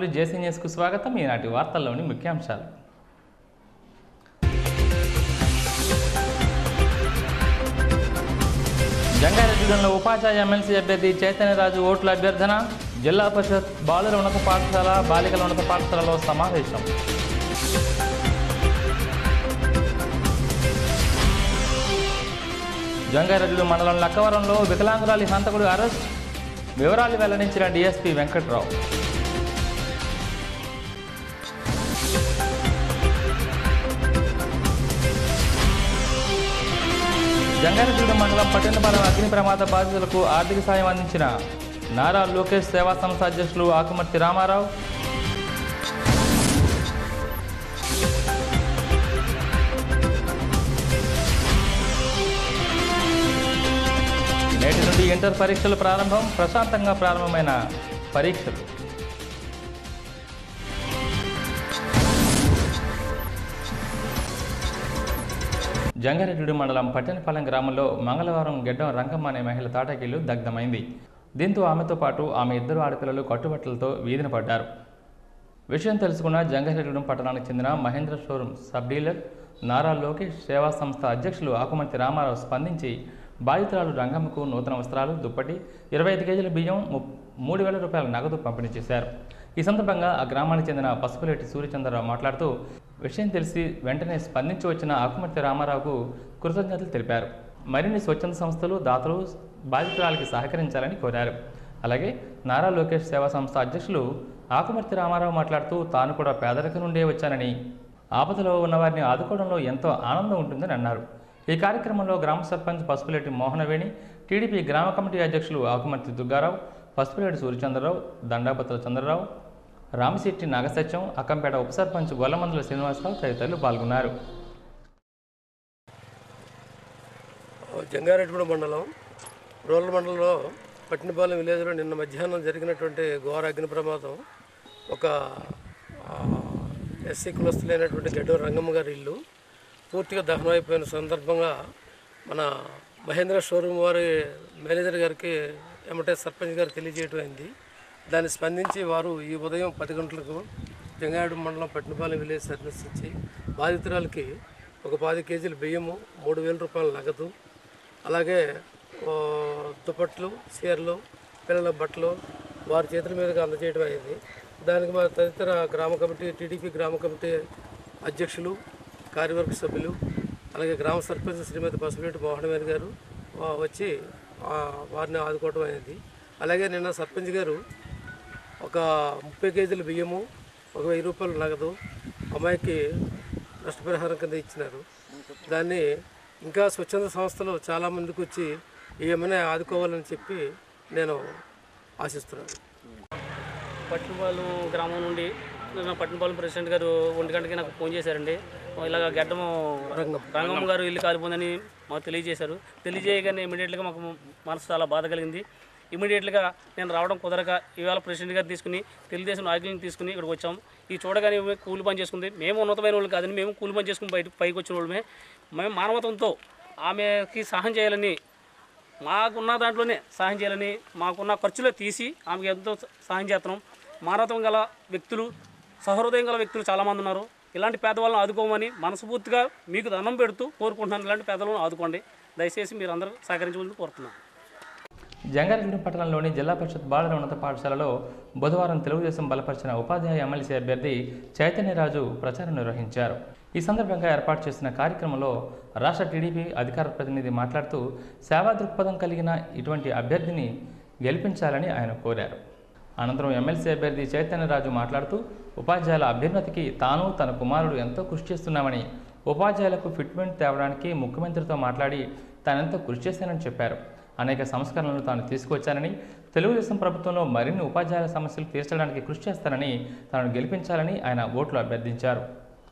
జేసీ న్యూస్కు స్వాగతం ఈనాటి వార్తల్లోని ముఖ్యాంశాలు జంగారెడ్డిగూడెంలో ఉపాధ్యాయ ఎమ్మెల్సీ అభ్యర్థి చైతన్యరాజు ఓట్ల అభ్యర్థన జిల్లా పరిషత్ బాలుర ఉన్నత పాఠశాల బాలికల ఉన్నత పాఠశాలలో సమావేశం జంగారెడ్డి మండలం లక్కవరంలో వికలాంగురాలి హంతకుడు అరెస్ట్ వివరాలు వెల్లడించిన డీఎస్పీ వెంకట్రావు జంగారెడ్డి మండలం పట్టణపాలెం అగ్ని ప్రమాద బాధితులకు ఆర్థిక సాయం అందించిన నారా లోకేష్ సేవా సంస్థ అధ్యక్షులు ఆకుమర్తి రామారావు నేటి నుండి ఇంటర్ పరీక్షలు ప్రారంభం ప్రశాంతంగా ప్రారంభమైన పరీక్షలు జంగారెడ్డి మండలం పట్టణపాలెం గ్రామంలో మంగళవారం గెడ్డం రంగమ్మ అనే మహిళ తాటాకిల్లు దగ్ధమైంది దీంతో ఆమెతో పాటు ఆమె ఇద్దరు ఆడపిల్లలు కట్టుబట్టలతో వీధిన పడ్డారు విషయం తెలుసుకున్న జంగారెడ్డిగూడెం పట్టణానికి చెందిన Mahindra showroom sub dealer Nara Lokesh సేవా సంస్థ అధ్యక్షులు ఆకుమంతి రామారావు స్పందించి బాధితురాలు రంగమ్మకు నూతన వస్త్రాలు దుప్పటి ఇరవై ఐదు కేజీల బియ్యం ము- మూడు వేల రూపాయల నగదు పంపిణీ చేశారు ఈ సందర్భంగా ఆ గ్రామానికి చెందిన పసుపులేటి సూర్యచంద్రరావు మాట్లాడుతూ విషయం తెలిసి వెంటనే స్పందించి వచ్చిన ఆకుమర్తి రామారావుకు కృతజ్ఞతలు తెలిపారు మరిన్ని స్వచ్ఛంద సంస్థలు దాతలు బాధితురాలకి సహకరించాలని కోరారు అలాగే నారా లోకేష్ సేవా సంస్థ అధ్యక్షులు ఆకుమర్తి రామారావు మాట్లాడుతూ తాను కూడా పేదరికం నుండే వచ్చానని ఆపదలో ఉన్నవారిని ఆదుకోవడంలో ఎంతో ఆనందం ఉంటుందని అన్నారు ఈ కార్యక్రమంలో గ్రామ సర్పంచ్ పసుపులేటి మోహనవేణి టీడీపీ గ్రామ కమిటీ అధ్యక్షులు ఆకుమర్తి దుగ్గారావు పసుపులేటి సూర్యచంద్రరావు దండాపత్ర చంద్రరావు రామశెట్టి నాగసత్యం అక్కంపేట ఉప సర్పంచ్ గొల్లమందుల శ్రీనివాసరావు తదితరులు పాల్గొన్నారు జంగారెడ్డిగూడ మండలం రూరల్ మండలంలో పట్టినపాలెం విలేజ్లో నిన్న మధ్యాహ్నం జరిగినటువంటి ఘోర అగ్ని ప్రమాదం ఒక ఆ, ఎస్సీ కులస్తులైనటువంటి గడ్డ రంగమ్మ గారి ఇల్లు పూర్తిగా దహనం అయిపోయిన సందర్భంగా మన మహేంద్ర షోరూమ్ వారి మేనేజర్ గారికి ఎమ్మటే సర్పంచ్ గారు తెలియజేయడం అయింది దాన్ని స్పందించి వారు ఈ ఉదయం పది గంటలకు జంగారెడ్డి మండలం పట్టినపాలెం విలేజ్ సందర్శించి బాధితురాలకి ఒక పది కేజీల బియ్యము మూడు వేల రూపాయల నగదు అలాగే ఓ, దుప్పట్లు చీరలు పిల్లల బట్టలు వారి చేతుల మీదుగా అందజేయడం అయింది దానికి మా తదితర గ్రామ కమిటీ టీడీపీ గ్రామ కమిటీ అధ్యక్షులు కార్యవర్గ సభ్యులు అలాగే గ్రామ సర్పంచ్ శ్రీమతి బసవేటి మోహనవేణి గారు ఆ, వచ్చి ఆ, వారిని ఆదుకోవడం అయింది అలాగే నిన్న సర్పంచ్ గారు ఒక ముప్పై కేజీల బియ్యము ఒక వెయ్యి రూపాయలు నగదు అమ్మాయికి నష్టపరిహారం కింద ఇచ్చినారు దాన్ని ఇంకా స్వచ్ఛంద సంస్థలు చాలా మందికి వచ్చి ఏమైనా ఆదుకోవాలని చెప్పి నేను ఆశిస్తున్నాను పట్టినపాలెం గ్రామం నుండి నిన్న పట్టినపాలెం ప్రెసిడెంట్ గారు ఒంటి గంటకి నాకు ఫోన్ చేశారండి ఇలాగ గడ్డము రంగం రంగమ్మ గారు ఇల్లు కాలిపోయిందని మాకు తెలియజేశారు తెలియజేయగానే ఇమీడియట్గా మాకు మనసు చాలా బాధ కలిగింది ఇమీడియట్గా నేను రావడం కుదరక ఈవేళ ప్రెసిడెంట్ గారు తీసుకుని తెలుగుదేశం నాయకులను తీసుకుని ఇక్కడికి వచ్చాం ఈ చూడగానే ఈమె కూలి పని చేసుకుంది మేము ఉన్నతమైన వాళ్ళు కాదని మేము కూలి పని చేసుకుని బయట పైకి వచ్చిన వాళ్ళమే మేము మానవతంతో ఆమెకి సహాయం చేయాలని మాకున్న దాంట్లోనే సహాయం చేయాలని మాకున్న ఖర్చులో తీసి ఆమెకి ఎంతో సహాయం చేస్తున్నాం మానవత్వం గల వ్యక్తులు సహృదయం గల వ్యక్తులు చాలామంది ఉన్నారు ఇలాంటి పేదవాళ్ళని ఆదుకోమని మనస్ఫూర్తిగా మీకు దండం పెడుతూ కోరుకుంటున్నాను ఇలాంటి పేదవాళ్ళని ఆదుకోండి దయచేసి మీరు అందరూ సహకరించమని కోరుతున్నాను జంగారెడ్డి పట్టణంలోని జిల్లా పరిషత్ బాలుర ఉన్నత పాఠశాలలో బుధవారం తెలుగుదేశం బలపరిచిన ఉపాధ్యాయ ఎమ్మెల్సీ అభ్యర్థి చైతన్యరాజు ప్రచారం నిర్వహించారు ఈ సందర్భంగా ఏర్పాటు చేసిన కార్యక్రమంలో రాష్ట్ర టీడీపీ అధికార ప్రతినిధి మాట్లాడుతూ సేవా దృక్పథం కలిగిన ఇటువంటి అభ్యర్థిని గెలిపించాలని ఆయన కోరారు అనంతరం ఎమ్మెల్సీ అభ్యర్థి చైతన్యరాజు మాట్లాడుతూ ఉపాధ్యాయుల అభ్యున్నతికి తాను తన కుమారుడు ఎంతో కృషి చేస్తున్నామని ఉపాధ్యాయులకు ఫిట్మెంట్ తేవడానికి ముఖ్యమంత్రితో మాట్లాడి తానెంతో కృషి చేశానని చెప్పారు అనేక సంస్కరణలు తాను తీసుకొచ్చానని తెలుగుదేశం ప్రభుత్వంలో మరిన్ని ఉపాధ్యాయుల సమస్యలు తీర్చడానికి కృషి చేస్తానని తాను గెలిపించాలని ఆయన ఓట్లు అభ్యర్థించారు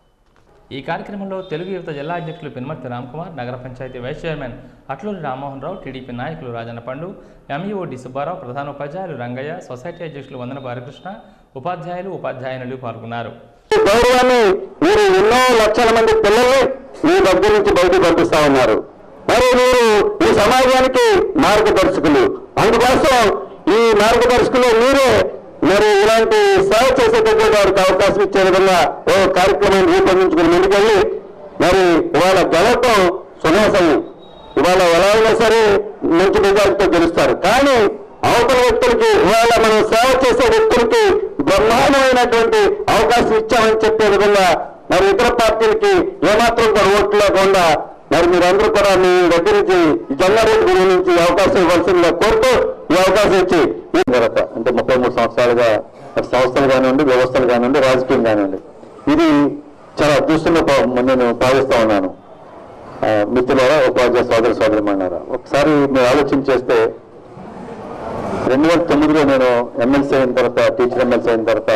ఈ కార్యక్రమంలో తెలుగు యువత జిల్లా అధ్యక్షులు పినమర్తి రామ్కుమార్ నగర పంచాయతీ vice chairman Atluri Rammohan Rao TDP నాయకులు రాజన్న పండు ఎంఈఓ డి సుబ్బారావు ప్రధానోపాధ్యాయులు రంగయ్య సొసైటీ అధ్యక్షులు వందన బాలకృష్ణ ఉపాధ్యాయులు ఉపాధ్యాయునులు పాల్గొన్నారు గౌరవాన్ని మీరు ఎన్నో లక్షల మంది పిల్లల్ని మీ దగ్గర నుంచి బయటకు పంపిస్తా ఉన్నారు మరి మీరు ఈ సమాజానికి మార్గదర్శకులు అందుకోసం ఈ మార్గదర్శకులు మీరే మరి ఇలాంటి సేవ చేసేటటువంటి వారికి అవకాశం ఇచ్చే విధంగా ఓ కార్యక్రమాన్ని రూపొందించుకుని ముందుకెళ్ళి మరి ఇవాళ గెలవటం సునాశనం ఇవాళ ఎలా అయినా సరే మంచి మెజార్టీతో గెలుస్తారు కానీ అవతల వ్యక్తులకి ఇవాళ మనం సేవ చేసే వ్యక్తులకి బ్రహ్మాండమైనటువంటి అవకాశం ఇచ్చామని చెప్పే విధంగా మరి ఇతర పార్టీలకి ఏమాత్రం కూడా ఓట్లు లేకుండా మరి మీరందరూ కూడా మీ దగ్గర నుంచి ఈ జంగారెడ్డి గురి నుంచి ఈ అవకాశం ఇవ్వాల్సిందిగా కోరుతూ ఈ అవకాశం ఇచ్చి ఈ తర్వాత అంటే ముప్పై మూడు సంవత్సరాలుగా అటు సంస్థలు కానివ్వండి వ్యవస్థలు కానివ్వండి రాజకీయం కానివ్వండి ఇది చాలా అదృష్టంగా పా- నేను భావిస్తా ఉన్నాను ఆ, మిత్రులారా ఉపాధ్యాయ సోదర సోదరిమన్నారా ఒకసారి మీరు ఆలోచన చేస్తే రెండు వేల తొమ్మిదిలో నేను ఎమ్మెల్సీ అయిన తర్వాత టీచర్ ఎమ్మెల్సీ అయిన తర్వాత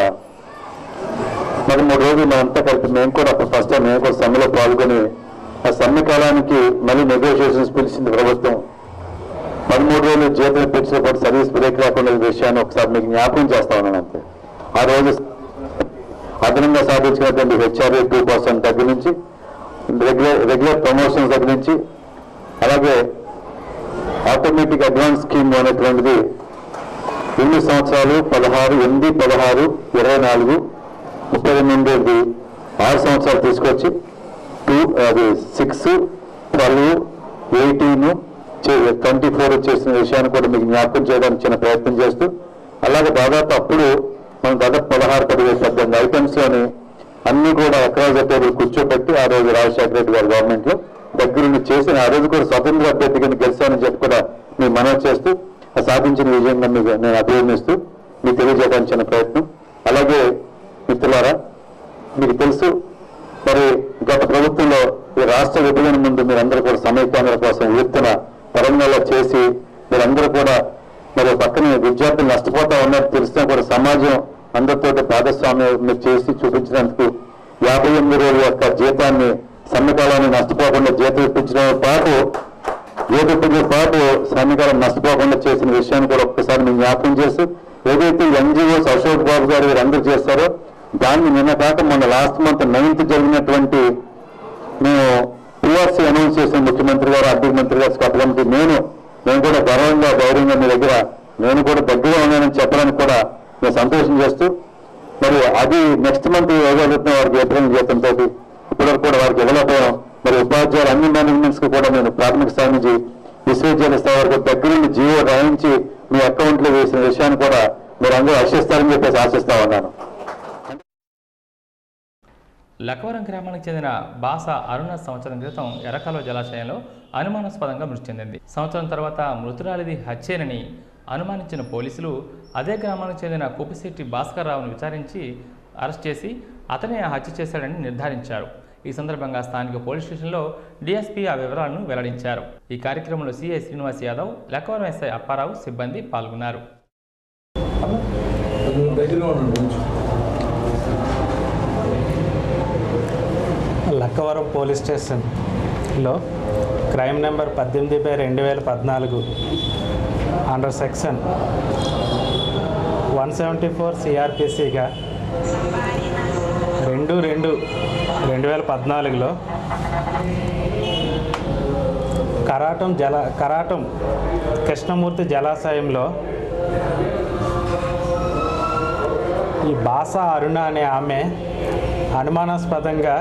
మరి మూడు రోజులు మేమంతా కలిపి మేము కూడా అప్పుడు ఫస్ట్ టైం మేము కూడా సమ్మెలో పాల్గొని ఆ సమ్మె కాలానికి మళ్ళీ నెగోషియేషన్స్ పిలిచింది ప్రభుత్వం పదమూడు రోజులు జీతం పెంచిన పాటు సర్వీస్ బ్రేక్ రాకుండా ఈ విషయాన్ని ఒకసారి మీకు జ్ఞాపకం చేస్తా ఉన్నాను అంతే ఆ రోజు అదనంగా సాధించినటువంటి హెచ్ఆర్ఏ టూ పర్సెంట్ దగ్గర నుంచి రెగ్యులర్ రెగ్యులర్ ప్రమోషన్స్ దగ్గర నుంచి అలాగే ఆటోమేటిక్ అడ్వాన్స్ స్కీమ్ అనేటువంటిది ఎనిమిది సంవత్సరాలు పదహారు ఎనిమిది పదహారు ఇరవై నాలుగు ముప్పై రెండు ఉండేది ఆరు సంవత్సరాలు తీసుకొచ్చి టూ అది six twelve eighteen twenty four చేసిన విషయాన్ని కూడా మీకు జ్ఞాపకం చేయడానికి చిన్న ప్రయత్నం చేస్తూ అలాగే దాదాపు అప్పుడు మనం దాదాపు పదహారు పదివేలు పద్దెనిమిది ఐటమ్స్ లోని అన్ని కూడా అక్రాస్ ద టేబుల్ కూర్చోబెట్టి ఆ రోజు రాజశేఖర రెడ్డి గారి గవర్నమెంట్ లో దగ్గరుండి చేసిన ఆ రోజు కూడా స్వతంత్ర అభ్యర్థి కింద గెలిచానని చెప్పి కూడా మీకు మనవి చేస్తూ ఆ సాధించిన విజయంగా మీకు నేను అభినందిస్తూ మీకు తెలియజేయడానికి చిన్న ప్రయత్నం అలాగే మిత్రులారా మీకు తెలుసు మరి గత ప్రభుత్వంలో ఈ రాష్ట్ర విభజన ముందు మీరందరూ కూడా సమైక్యాంధ్ర కోసం ఎత్తున తెలంగాణ చేసి మీరందరూ కూడా మరి పక్కన విద్యార్థులు నష్టపోతా ఉన్నట్టు తెలిసినా కూడా సమాజం అందరితో భాగస్వామ్యం మీరు చేసి చూపించినందుకు యాభై ఎనిమిది రోజుల యొక్క జీతాన్ని సమ్మెకాలాన్ని నష్టపోకుండా జీతం ఇప్పించడంతో పాటు జీతం పాటు సమ్మెకాలం నష్టపోకుండా చేసిన విషయాన్ని కూడా ఒక్కసారి మేము జ్ఞాపకం చేస్తూ ఏదైతే ఎన్జిఓస్ అశోక్ బాబు గారు వీరందరూ చేస్తారో దాన్ని నిన్న కాక మొన్న లాస్ట్ మంత్ నైన్త్ జరిగినటువంటి మేము పిఆర్సీ అనౌన్స్ చేసిన ముఖ్యమంత్రి గారు ఆర్థిక మంత్రి గారు స్కట్ కమిటీ నేను నేను కూడా గర్వంగా గౌరవంగా మీ దగ్గర నేను కూడా దగ్గరగా ఉన్నానని చెప్పడానికి కూడా నేను సంతోషం చేస్తూ మరి అది నెక్స్ట్ మంత్ ఇవ్వగలుగుతున్న వారికి ఏప్రిల్ జీతంతో ఇప్పటివరకు కూడా వారికి ఇవ్వలేకపోయాం మరి ఉపాధ్యాయులు అన్ని మేనేజ్మెంట్స్ కి కూడా నేను ప్రాథమిక స్థాయి నుంచి విశ్వవిద్యాలయ స్థాయి వరకు దగ్గరుండి జీవో రాయించి మీ అకౌంట్ లో వేసిన విషయాన్ని కూడా మీరు అందరూ హర్షిస్తారని చెప్పేసి ఆశిస్తా ఉన్నాను లక్కవరం గ్రామానికి చెందిన బాస అరుణ సంవత్సరం క్రితం ఎర్రకాలువ జలాశయంలో అనుమానాస్పదంగా మృతి చెందింది సంవత్సరం తర్వాత మృతురాలిది హత్యేనని అనుమానించిన పోలీసులు అదే గ్రామానికి చెందిన కుపిశెట్టి భాస్కర్ రావును విచారించి అరెస్ట్ చేసి అతనే ఆ హత్య చేశాడని నిర్ధారించారు ఈ సందర్భంగా స్థానిక పోలీస్ స్టేషన్లో డీఎస్పీ ఆ వివరాలను వెల్లడించారు ఈ కార్యక్రమంలో సిఐ శ్రీనివాస్ యాదవ్ లక్కవరం ఎస్ఐ అప్పారావు సిబ్బంది పాల్గొన్నారు దగ్గరగా ఉండండి కొంచెం లక్కవరం పోలీస్ స్టేషన్లో క్రైమ్ నెంబర్ పద్దెనిమిది బై రెండు వేల పద్నాలుగు under section one seventy four సిఆర్పిసిగా రెండు రెండు రెండు వేల పద్నాలుగులో కరాటం జల కరాటం కృష్ణమూర్తి జలాశయంలో ఈ బాస అరుణ అనే ఆమె అనుమానాస్పదంగా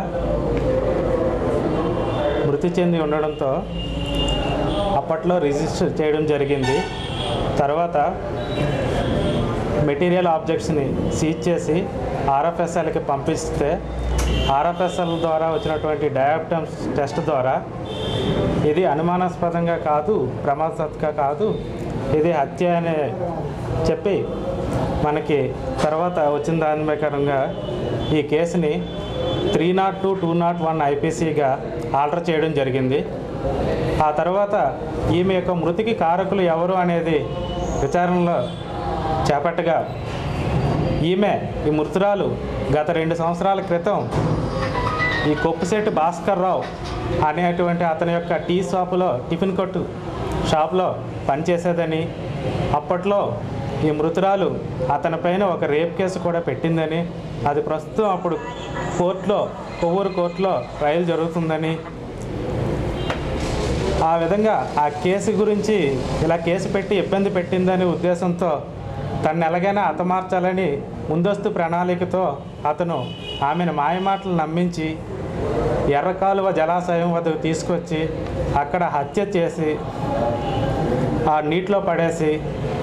మృతి చెంది ఉండడంతో అప్పట్లో రిజిస్టర్ చేయడం జరిగింది తర్వాత మెటీరియల్ ఆబ్జెక్ట్స్ని సీజ్ చేసి ఆర్ఎఫ్ఎస్ఎల్కి పంపిస్తే ఆర్ఎఫ్ఎస్ఎల్ ద్వారా వచ్చినటువంటి డయాప్టమ్స్ టెస్ట్ ద్వారా ఇది అనుమానాస్పదంగా కాదు ప్రమాదకరంగా కాదు ఇది హత్య అనే చెప్పి మనకి తర్వాత వచ్చిన దాని ప్రకారంగా ఈ కేసుని three not two two not one ఐపీసీగా ఆల్టర్ చేయడం జరిగింది ఆ తర్వాత ఈమె యొక్క మృతికి కారకులు ఎవరు అనేది విచారణలో చేపట్టగా ఈమె ఈ మృతురాలు గత రెండు సంవత్సరాల క్రితం ఈ కొప్పుశెట్టి భాస్కర్ రావు అనేటువంటి అతని యొక్క టీ షాపులో టిఫిన్ కొట్టు షాప్లో పనిచేసేదని అప్పట్లో ఈ మృతురాలు అతనిపైన ఒక రేప్ కేసు కూడా పెట్టిందని అది ప్రస్తుతం అప్పుడు కోర్టులో కొవ్వూరు కోర్టులో ట్రయల్ జరుగుతుందని ఆ విధంగా ఆ కేసు గురించి ఇలా కేసు పెట్టి ఇబ్బంది పెట్టిందనే ఉద్దేశంతో తను ఎలాగైనా హతమార్చాలని ముందస్తు ప్రణాళికతో అతను ఆమెను మాయమాటలు నమ్మించి ఎర్రకాలువ జలాశయం వద్దకు తీసుకొచ్చి అక్కడ హత్య చేసి ఆ నీటిలో పడేసి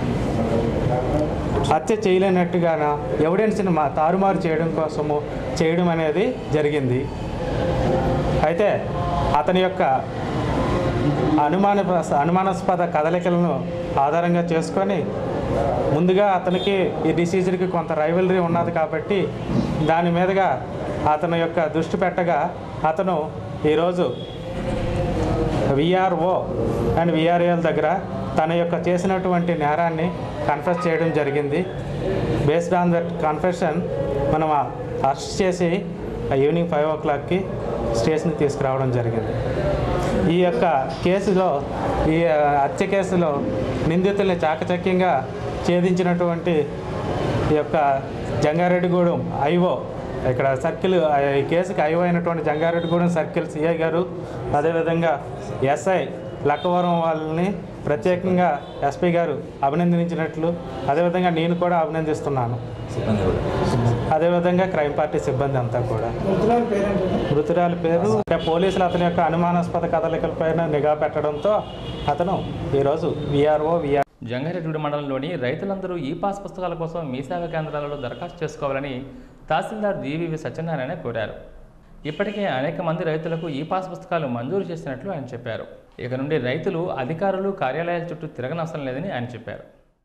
హత్య చేయలేనట్టుగాన ఎవిడెన్స్ని మా తారుమారు చేయడం కోసము చేయడం అనేది జరిగింది అయితే అతని యొక్క అనుమాన అనుమానాస్పద కదలికలను ఆధారంగా చేసుకొని ముందుగా అతనికి ఈ డిసీజర్కి కొంత రైవలరీ ఉన్నది కాబట్టి దాని మీదుగా అతని యొక్క దృష్టి పెట్టగా అతను ఈరోజు విఆర్ఓ అండ్ విఆర్ఏల దగ్గర తన యొక్క చేసినటువంటి నేరాన్ని కన్ఫెస్ చేయడం జరిగింది బేస్డ్ ఆన్ దట్ కన్ఫెషన్ మనం అరెస్ట్ చేసి ఈవినింగ్ ఫైవ్ ఓ క్లాక్కి స్టేషన్కి తీసుకురావడం జరిగింది ఈ యొక్క కేసులో ఈ ఆ, హత్య కేసులో నిందితుల్ని చాకచక్యంగా ఛేదించినటువంటి ఈ యొక్క జంగారెడ్డిగూడెం ఐఓ ఇక్కడ సర్కిల్ ఆ, ఈ కేసుకి ఐఓ అయినటువంటి జంగారెడ్డిగూడెం సర్కిల్ సిఐ గారు అదేవిధంగా ఎస్ఐ లక్కవరం వాళ్ళని ప్రత్యేకంగా ఎస్పీ గారు అభినందించినట్లు అదేవిధంగా నేను కూడా అభినందిస్తున్నాను అదేవిధంగా క్రైమ్ పార్టీ సిబ్బంది అంతా కూడా మృతురాలి పేరు అంటే పోలీసులు అతని యొక్క అనుమానాస్పద కదలికలపైన నిఘా పెట్టడంతో అతను ఈరోజు విఆర్ఓ విఆర్ జంగారెడ్డి మండలంలోని రైతులందరూ ఈ పాస్ పుస్తకాల కోసం మీ సేవా కేంద్రాలలో దరఖాస్తు చేసుకోవాలని తహసీల్దార్ జీవీవి సత్యనారాయణ కోరారు ఇప్పటికే అనేక మంది రైతులకు ఈ పాస్ పుస్తకాలు మంజూరు చేసినట్లు ఆయన చెప్పారు ఇక నుండి రైతులు అధికారులు కార్యాలయాల చుట్టూ తిరగనవసరం లేదని ఆయన చెప్పారు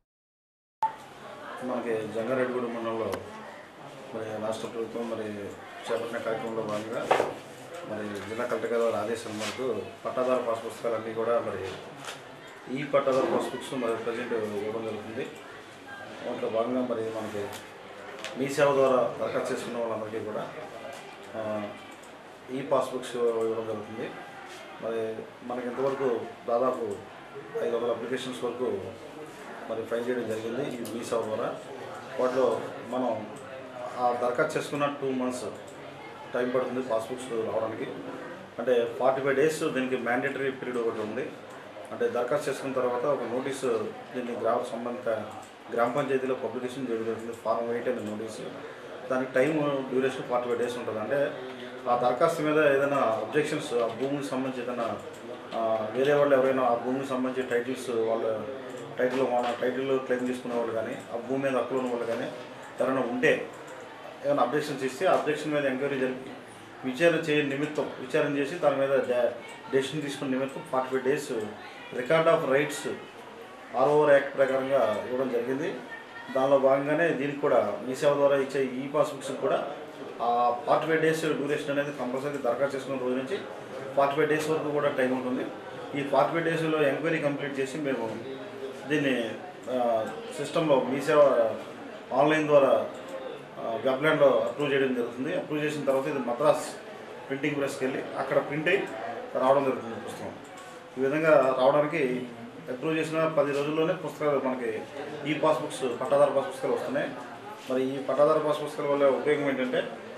మనకి జంగారెడ్డిగూడెం మండలంలో మరి రాష్ట్ర ప్రభుత్వం మరి చేపట్టిన కార్యక్రమంలో భాగంగా మరి జిల్లా కలెక్టర్ గారి ఆదేశాల మేరకు పట్టాదారు పాస్ పుస్తకాలన్నీ కూడా మరి ఈ పట్టాదారు పాస్ బుక్స్ మరి ప్రజెంట్ ఇవ్వడం జరుగుతుంది దాంట్లో భాగంగా మరి మనకి మీ సేవ ద్వారా దరఖాస్తు చేసుకున్న వాళ్ళందరికీ కూడా ఆ, ఈ పాస్ బుక్స్ ఇవ్వడం జరుగుతుంది మరి మనకి ఇంతవరకు దాదాపు ఐదు వందల అప్లికేషన్స్ వరకు మరి ఫైల్ చేయడం జరిగింది ఈ మీ సేవ ద్వారా వాటిలో మనం ఆ దరఖాస్తు చేసుకున్న టూ మంత్స్ టైం పడుతుంది పాస్బుక్స్ రావడానికి అంటే ఫార్టీ ఫైవ్ డేస్ దీనికి మ్యాండేటరీ పీరియడ్ ఒకటి ఉంది అంటే దరఖాస్తు చేసుకున్న తర్వాత ఒక నోటీసు దీన్ని గ్రామ సంబంధిత గ్రామ పంచాయతీలో పబ్లికేషన్ చేయడం జరుగుతుంది ఫారం ఎయిట్ అనే నోటీసు దానికి time duration forty five days ఉంటుంది అంటే ఆ దరఖాస్తు మీద ఏదైనా అబ్జెక్షన్స్ ఆ భూమికి సంబంధించి ఏదైనా ఆ, వేరే వాళ్ళు ఎవరైనా ఆ భూమికి సంబంధించి టైటిల్స్ వాళ్ళ టైటిల్ మన టైటిల్ క్లెయిమ్ చేసుకునే వాళ్ళు కానీ ఆ భూమి మీద హక్కులు ఉన్న వాళ్ళు కానీ ఎవరైనా ఉంటే ఏమైనా అబ్జెక్షన్స్ ఇస్తే ఆ అబ్జెక్షన్ మీద ఎంక్వైరీ జరిపి విచారణ చేయ నిమిత్తం విచారణ చేసి దాని మీద డెసిషన్ తీసుకున్న నిమిత్తం forty five days record of rights ROR act ప్రకారంగా ఇవ్వడం జరిగింది దానిలో భాగంగానే దీనికి కూడా మీ సేవ ద్వారా ఇచ్చే ఈ పాస్బుక్స్ కూడా ఆ ఫార్టీ ఫైవ్ డేస్ డ్యూరేషన్ అనేది కంపల్సరీ దరఖాస్తు చేసుకున్న రోజు నుంచి ఫార్టీ ఫైవ్ డేస్ వరకు కూడా టైం ఉంటుంది ఈ ఫార్టీ ఫైవ్ డేస్లో ఎంక్వైరీ కంప్లీట్ చేసి మేము దీన్ని సిస్టంలో మీ సేవ ఆన్లైన్ ద్వారా వెబ్లాండ్లో అప్రూవ్ చేయడం జరుగుతుంది అప్రూవ్ చేసిన తర్వాత ఇది మద్రాస్ ప్రింటింగ్ ప్రెస్కి వెళ్ళి అక్కడ ప్రింట్ అయ్యి రావడం జరుగుతుంది పుస్తకం ఈ విధంగా రావడానికి అప్రూవ్ చేసిన పది రోజుల్లోనే పుస్తకాలు మనకి ఈ పాస్బుక్స్ పట్టాదారు పాస్ పుస్తకాలు వస్తున్నాయి మరి ఈ పట్టాదారు పాస్ పుస్తకాల వల్ల ఉపయోగం ఏంటంటే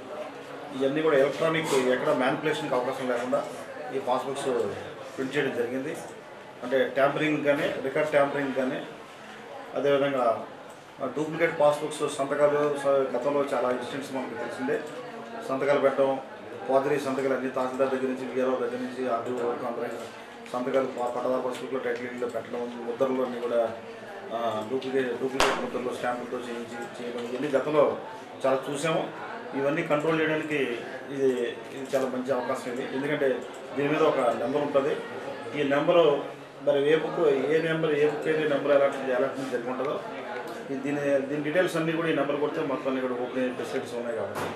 ఇవన్నీ కూడా ఎలక్ట్రానిక్ ఎక్కడ మ్యానిపులేషన్కి అవకాశం లేకుండా ఈ పాస్బుక్స్ ప్రింట్ చేయడం జరిగింది అంటే ట్యాంపరింగ్ కానీ రికార్డ్ ట్యాంపరింగ్ కానీ అదేవిధంగా డూప్లికేట్ పాస్బుక్స్ సంతకాలు స- గతంలో చాలా ఇన్సిడెంట్స్ మనకు తెలిసిందే సంతకాలు పెట్టడం పోదరి సంతకాలు అన్ని తహసీల్దార్ దగ్గర నుంచి విఆర్ఓ దగ్గర నుంచి ఆర్డీఓ వరకు అందరూ సంతకాలు ప- పట్టదారు పాస్బుక్లో టైటిల్ పెట్టడం ముద్రలు అన్నీ కూడా ఆ, డూప్లికేట్ డూప్లికేట్ ముద్రలు స్టాంపులతో చేయించి చేయడం ఇవన్నీ గతంలో చాలా చూసాము ఇవన్నీ కంట్రోల్ చేయడానికి ఇది ఇది చాలా మంచి అవకాశం ఇది ఎందుకంటే దీని మీద ఒక నెంబర్ ఉంటుంది ఈ నెంబరు మరి ఏ బుక్ ఏ నెంబర్ ఏ బుక్ అయితే నెంబర్ అలాట్ అలాట్ జరిగి ఉంటుందో ఈ దీని దీని డీటెయిల్స్ అన్నీ కూడా ఈ నెంబర్ కొడితే మొత్తం అన్ని కూడా ఓపెన్ అయ్యే ఫెసిలిటీస్ ఉన్నాయి కాబట్టి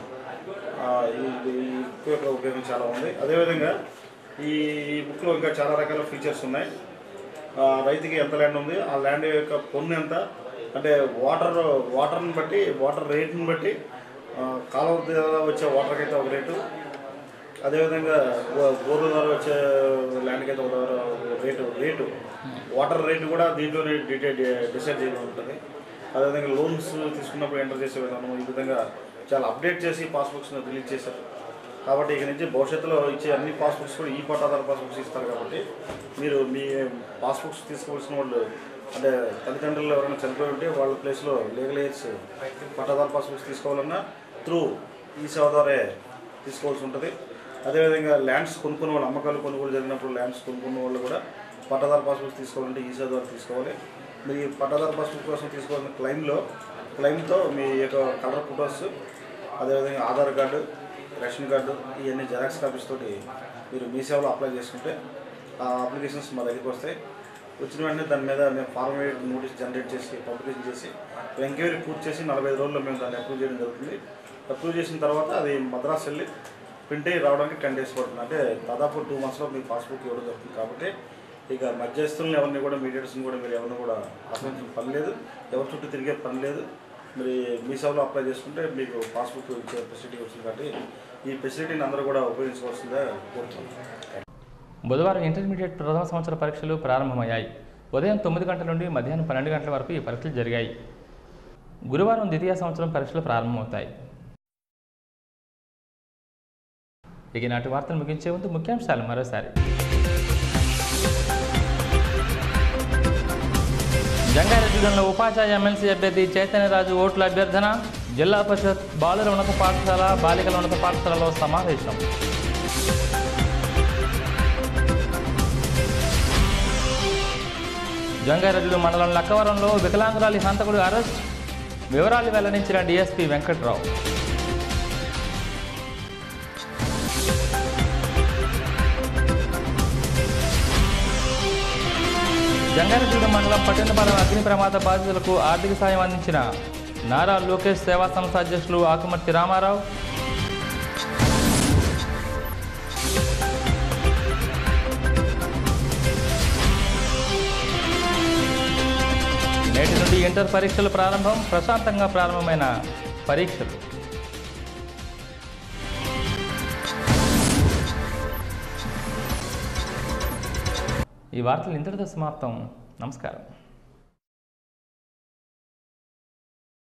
ఆ, ఈ ఈ బుక్ యొక్క ఉపయోగం చాలా ఉంది అదేవిధంగా ఈ బుక్లో ఇంకా చాలా రకాల ఫీచర్స్ ఉన్నాయి ఆ, రైతుకి ఎంత ల్యాండ్ ఉంది ఆ ల్యాండ్ యొక్క పన్ను ఎంత అంటే వాటర్ వాటర్ని బట్టి వాటర్ రేట్ని బట్టి ఆ, కాలువ ద్వారా వచ్చే వాటర్కి అయితే ఒక రేటు అదేవిధంగా బో- బోర్ల ద్వారా వచ్చే ల్యాండ్కి అయితే ఒక రేటు రేటు వాటర్ రేటు కూడా దీంట్లోనే డీటెయిల్ డిసైడ్ చేయడం ఉంటుంది అదేవిధంగా లోన్స్ తీసుకున్నప్పుడు ఎంటర్ చేసే విధానం ఈ విధంగా చాలా అప్డేట్ చేసి పాస్బుక్స్ని రిలీజ్ చేశారు కాబట్టి ఇక నుంచి భవిష్యత్తులో ఇచ్చే అన్ని పాస్బుక్స్ కూడా ఈ పట్టాదారు పాస్బుక్స్ ఇస్తారు కాబట్టి మీరు మీ పాస్బుక్స్ తీసుకోవాల్సిన వాళ్ళు అంటే తల్లిదండ్రులు ఎవరైనా చనిపోయి ఉంటే వాళ్ళ ప్లేస్లో లీగల్ ఎయిడ్స్ పట్టాదారు పాస్బుక్స్ తీసుకోవాలన్నా త్రూ ఈ సేవ ద్వారా తీసుకోవాల్సి ఉంటుంది అదేవిధంగా ల్యాండ్స్ కొనుక్కున్న వాళ్ళు అమ్మకాలు కొనుగోలు జరిగినప్పుడు ల్యాండ్స్ కొనుక్కున్న వాళ్ళు కూడా పట్టాదారు పాస్బుక్స్ తీసుకోవాలంటే ఈ సేవ ద్వారా తీసుకోవాలి మీరు ఈ పట్టాదారు పాస్బుక్ కోసం తీసుకోవాల్సిన క్లైమ్లో క్లైమ్తో మీ యొక్క కలర్ ఫొటోస్ అదేవిధంగా ఆధార్ కార్డు రేషన్ కార్డు ఇవన్నీ జెరాక్స్ కాపీస్ తోటి మీరు మీ సేవలో అప్లై చేసుకుంటే ఆ అప్లికేషన్స్ మా దగ్గరికి వస్తాయి వచ్చిన వెంటనే దాని మీద మేము ఫార్మేట్ నోటీస్ జనరేట్ చేసి పబ్లికేషన్ చేసి ఎంక్వైరీ పూర్తి చేసి నలభై ఐదు రోజుల్లో మేము దాన్ని అప్రూవ్ చేయడం జరుగుతుంది అప్రూవ్ చేసిన తర్వాత అది మద్రాస్ వెళ్ళి ప్రింట్ అయ్యి రావడానికి టెన్ డేస్ పడుతుంది అంటే దాదాపు టూ మంత్స్లో మీ పాస్బుక్ ఇవ్వడం జరుగుతుంది కాబట్టి ఇక మధ్యస్థులను ఎవరిని కూడా మీడియేటర్స్ని కూడా మీరు ఎవరిని కూడా ఆశ్రయించిన పని లేదు ఎవరి చుట్టూ తిరిగే పని లేదు మరి మీ సేవలో అప్లై చేసుకుంటే మీకు పాస్బుక్ ఇచ్చే ఫెసిలిటీ వస్తుంది కాబట్టి ఈ ఫెసిలిటీని అందరూ కూడా ఉపయోగించుకోవాల్సిందే కోరుతున్నాను బుధవారం ఇంటర్మీడియట్ ప్రథమ సంవత్సర పరీక్షలు ప్రారంభమయ్యాయి ఉదయం తొమ్మిది గంటల నుండి మధ్యాహ్నం పన్నెండు గంటల వరకు ఈ పరీక్షలు జరిగాయి గురువారం ద్వితీయ సంవత్సరం పరీక్షలు ప్రారంభమవుతాయి ఇక నాటి వార్తలు ముగించే ముందు ముఖ్యాంశాలు మరోసారి జంగారెడ్డిగంలో ఉపాధ్యాయ ఎమ్మెల్సీ అభ్యర్థి చైతన్యరాజు ఓట్ల అభ్యర్థన జిల్లా పరిషత్ బాలుర ఉన్నత పాఠశాల బాలికల ఉన్నత పాఠశాలలో సమావేశం జంగారెడ్డి మండలం లక్కవరంలో వికలాంగురాలి హంతకుడు అరెస్ట్ వివరాలు వెల్లడించిన డీఎస్పీ వెంకట్రావు జంగారెడ్డి మండలం పట్టణపాలెం అగ్ని ప్రమాద బాధితులకు ఆర్థిక సాయం అందించిన నారా లోకేష్ సేవా సంస్థ అధ్యక్షులు ఆకుమర్తి రామారావు నేటి నుండి ఇంటర్ పరీక్షలు ప్రారంభం ప్రశాంతంగా ప్రారంభమైన పరీక్షలు ఈ వార్తలు ఇంతటితో సమాప్తం నమస్కారం